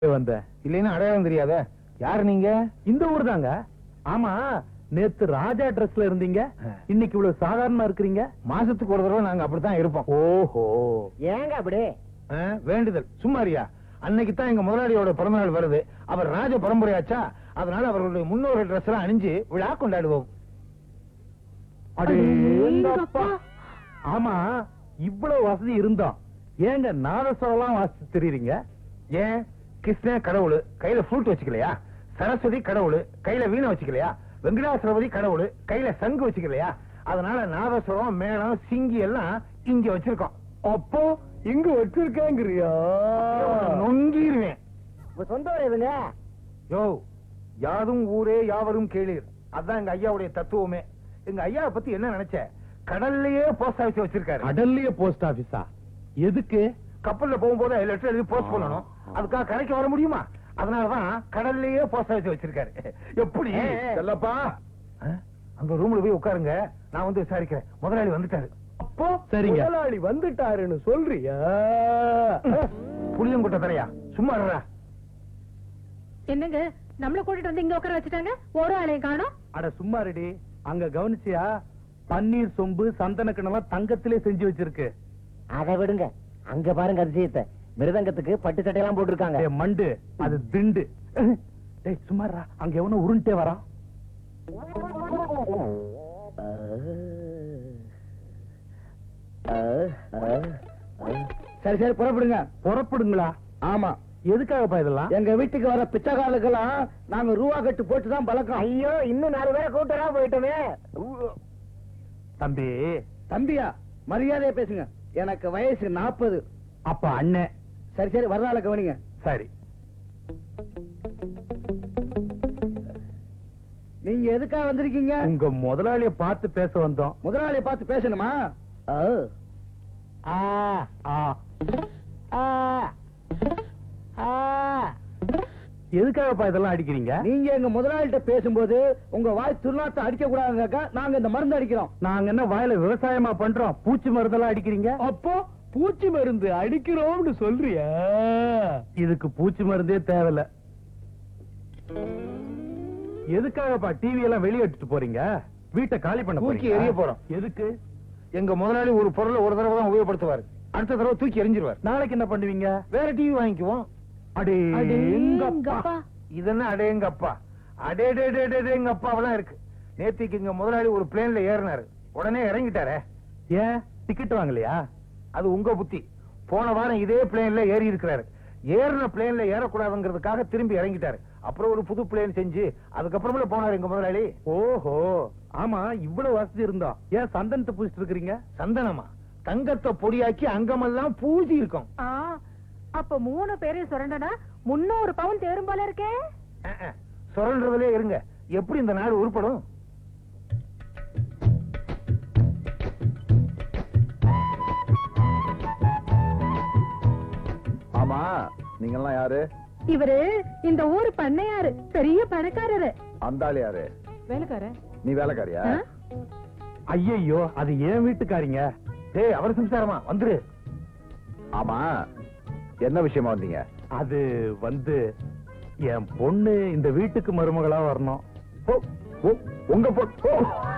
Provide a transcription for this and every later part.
வந்தேன் இல்லைன்னா அடையாளம் தெரியாத யாரு நீங்க இந்த ஊர் தாங்க ஆமா நேத்து ராஜா ட்ரெஸ்ல இருந்தீங்க இன்னைக்கு இவ்வளவு சாதாரணமா இருக்கிறீங்க மாசத்துக்கு ஒரு தடவை நாங்க அப்படித்தான் இருப்போம் ஓஹோ ஏங்க அப்படி ஆ, வேண்டுதல் சும்மாரியா அன்னைக்கு தான் எங்க முதலாளியோட பிறந்தநாள் வருது அவர் ராஜ பரம்பரையாச்சா அதனால அவர்களுடைய முன்னோர்கள் ட்ரெஸ் எல்லாம் அணிஞ்சு விழா கொண்டாடுவோம் அடேங்கப்பா. ஆமா இவ்வளவு வசதி இருந்தோம் ஏங்க நாதஸ்வரம் வாசிச்சு தெரியுறீங்க ஏன் கிருஷ்ண கடவுள் கையில ஃப்ளூட் வச்சுக்கலையா சரஸ்வதி கடவுள் கையில வீணை வச்சுக்கலையா வெங்கடாசரபதி கடவுள் கையில சங்கு வச்சுக்கலையா அதனால நாதஸ்வரம் மேளம் சிங்கி எல்லாம் இங்க வச்சிருக்கோம் அப்போ இங்க வச்சிருக்கேங்கிறியா நொங்கிருவேன் உங்க சொந்த ஊர் எதுங்க யோ யாதும் ஊரே யாவரும் கேளீர் அதான் எங்க ஐயாவுடைய தத்துவமே எங்க ஐயாவை பத்தி என்ன நினைச்ச கடல்லையே போஸ்ட் ஆபீஸ் வச்சிருக்காரு கடல்லையே போஸ்ட் ஆபீஸா எதுக்கு கப்பல்ல போகும்போது லெட்டர் எழுதி போஸ்ட் பண்ணணும் அதுக்காக கரைக்கு வர முடியுமா அதனாலதான் கடல்லையே போஸ்ட் ஆபீஸ் வச்சிருக்காரு எப்படி செல்லப்பா ஆ? அங்க ரூம்ல போய் உட்காருங்க நான் வந்து விசாரிக்கிறேன் முதலாளி வந்துட்டாரு அப்போ சரிங்க முதலாளி வந்துட்டாருன்னு சொல்றியா புளியங்குட்ட தரையா சும்மா இருடா. என்னங்க நம்மள கூட்டிட்டு வந்து இங்க உட்கார வச்சுட்டாங்க ஒரு ஆளையும் காணோம் அட சும்மா ரெடி அங்க கவனிச்சியா பன்னீர் சொம்பு சந்தன கிணலாம் தங்கத்திலே செஞ்சு வச்சிருக்கு அதை விடுங்க அங்க பாருங்க அதிசயத்தை மிருதங்கத்துக்கு பட்டு சட்டையெல்லாம் போட்டிருக்காங்க டேய் மண்டு அது திண்டு டேய் சும்மாரா அங்க எவனோ உருண்டே வரான் சரி சரி புறப்படுங்க புறப்படுங்களா ஆமா எதுக்காகப்பா இதெல்லாம் எங்க வீட்டுக்கு வர பிச்சைக்காலுக்கெல்லாம் நாங்க ரூபா கட்டு போட்டு தான் பழக்கம் ஐயோ இன்னும் நாலு பேரை கூட்டரா போயிட்டோமே தம்பி தம்பியா மரியாதையா பேசுங்க எனக்கு வயசு நாற்பது அப்ப அண்ணன் சரி சரி வரலால கவனிங்க சரி நீங்க எதுக்காக வந்திருக்கீங்க உங்க முதலாளிய பார்த்து பேச வந்தோம் முதலாளியை பார்த்து பேசணுமா ஆ ஆ எதுக்காகப்பா இதெல்லாம் அடிக்கிறீங்க நீங்க எங்க முதலாளிகிட்ட பேசும்போது உங்க வாய் துர்நாத்தை அடிக்க கூடாதுங்கக்கா நாங்க இந்த மருந்து அடிக்கிறோம் நாங்க என்ன வயல விவசாயமா பண்றோம் பூச்சி மருந்தெல்லாம் அடிக்கிறீங்க அப்போ பூச்சி மருந்து அடிக்கிறோம்னு சொல்றியா இதுக்கு பூச்சி மருந்தே தேவையில்ல எதுக்காகப்பா டிவி எல்லாம் வெளியே எடுத்துட்டு போறீங்க வீட்டை காலி பண்ண தூக்கி போறீங்களா? எறிய போறோம். எதுக்கு எங்க முதலாளி ஒரு பொருளை ஒரு தடவை தான் உபயோகப்படுத்துவார் அடுத்த தடவை தூக்கி எறிஞ்சிருவார் நாளைக்கு என்ன பண்ணுவீங்க வேற டிவி வாங்கிக்குவோம் அடே அடேங்கப்பா. இது என்ன அடேங்கப்பா அடேடேடேடேங்கப்பாவெல்லாம் இருக்கு நேத்திக்கு இங்க முதலாளி ஒரு பிளேன்ல ஏறினாரு உடனே இறங்கிட்டாரே ஏன் டிக்கெட் வாங்கலையா அது உங்க புத்தி போன வாரம் இதே பிளேன்ல ஏறி இருக்கிறாரு ஏறின பிளேன்ல ஏறக்கூடாதுங்கிறதுக்காக திரும்பி இறங்கிட்டாரு அப்புறம் ஒரு புது பிளேன் செஞ்சு அதுக்கப்புறமே போனாரு எங்க முதலாளி ஓஹோ ஆமா இவ்வளவு வசதி இருந்தோம் ஏன் சந்தனத்தை பூசிட்டு இருக்கிறீங்க சந்தனமா தங்கத்தை பொடியாக்கி அங்கமெல்லாம் பூசி இருக்கும் ஆ, அப்ப மூணு பேரையும் சுரண்டனா முன்னூறு பவுன் தேரும் போல இருக்கே அஹ், அஹ். சுரண்டுறதுலே இருங்க எப்படி இந்த நாடு உருப்படும் ஆமா நீங்கெல்லாம் யாரு இவரு இந்த ஊரு பண்ணையாரு பெரிய பணக்காரரு அந்த ஆளு யாரு வேலைக்கார நீ வேலைக்காரியா ஐயையோ அது ஏன் வீட்டுக்காரிங்க டேய் அவர் சம்சாரமா வந்துரு ஆமா என்ன விஷயமா வந்தீங்க அது வந்து என் பொண்ணு இந்த வீட்டுக்கு மருமகளா வரணும் ஓ, ஓ, உங்க பொ ஓ.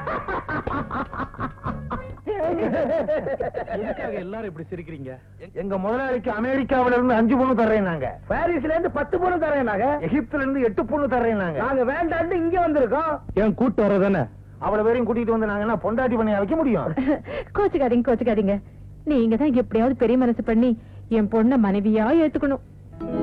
எதுக்காக எல்லாரும் இப்படி சிரிக்கிறீங்க எங்க முதலாளிக்கு அமெரிக்காவில இருந்து அஞ்சு பொண்ணு தர்றேன் நாங்க பாரிஸ்ல இருந்து பத்து பொண்ணு தரேன் நாங்க எகிப்துல இருந்து எட்டு பொண்ணு தர்றேன் நாங்க நாங்க வேண்டான்னு இங்க வந்திருக்கோம் என் கூட்டு வரதானே அவ்வளவு பேரையும் கூட்டிட்டு வந்து நாங்க என்ன பொண்டாட்டி பண்ணையா வைக்க முடியும் கோச்சுக்காதீங்க கோச்சுக்காதீங்க நீங்க தான் எப்படியாவது பெரிய மனசு பண்ணி என் பொண்ண மனைவியா ஏத்துக்கணும்